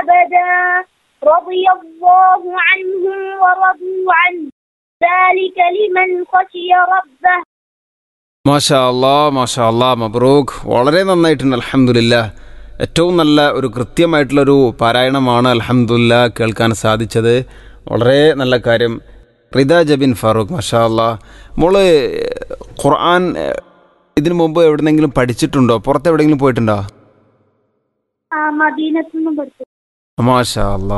أبدا رضي الله عنهم ورضوا عنه ذلك لمن خشي ربه മാഷാ അല്ലാ മാഷാ അല്ലാ മബ്രൂഖ് വളരെ നന്നായിട്ടുണ്ട് അലഹമുല്ല ഏറ്റവും നല്ല ഒരു കൃത്യമായിട്ടുള്ളൊരു പാരായണമാണ് അലഹമുല്ല കേൾക്കാൻ സാധിച്ചത് വളരെ നല്ല കാര്യം റിദ ജബിൻ ഫാറൂഖ് മാഷാ അല്ലാ മോള് ഖുർആൻ ഏഹ്, ഇതിനു മുമ്പ് എവിടെന്നെങ്കിലും പഠിച്ചിട്ടുണ്ടോ പുറത്ത് എവിടെയെങ്കിലും പോയിട്ടുണ്ടോ ആ മദീനത്തുനിന്നും പഠിച്ചു മാഷാ അല്ലാ